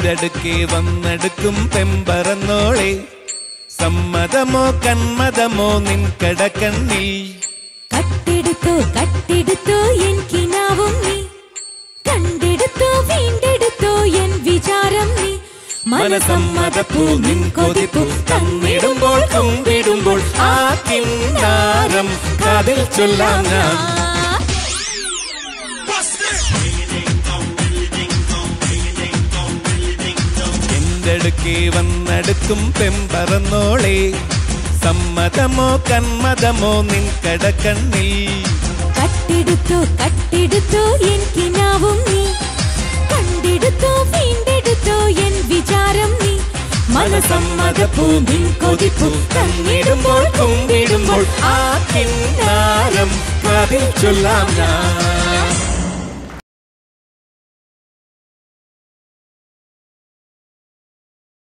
എന്തടുക്കെ വന്നെടുക്കും പെമ്പറന്നോളെ സമ്മതമോ കന്മതമോ നിൻ കടക്കണ്ണിൽ കട്ടെടുത്തോ കട്ടെടുത്തോ എൻ കിനാവും നീ കണ്ടെടുത്തോ വീണ്ടെടുത്തോ എൻ വിചാരം നീ മനസമ്മതപ്പൂ നിൻ കൊതിപ്പൂ തന്നിടുമ്പോൾ കുമ്പിടുമ്പോൾ ആ കിന്നാരം കാതിൽ ചൊല്ലാം ഞാൻ എന്തടുക്കെ വന്നെടുക്കും പെമ്പറന്നോളെ സമ്മതമോ കന്മതമോ നിൻ കടക്കണ്ണിൽ കട്ടെടുത്തോ കട്ടെടുത്തോ എൻ കിനാവും നീ കണ്ടെടുത്തോ വീണ്ടെടുത്തോ എൻ വിചാരം നീ മനസമ്മതപ്പൂ നിൻ കൊതിപ്പൂ തന്നിടുമ്പോൾ കുമ്പിടുമ്പോൾ ആ കിന്നാരം കാതിൽ ചൊല്ലാം ഞാൻ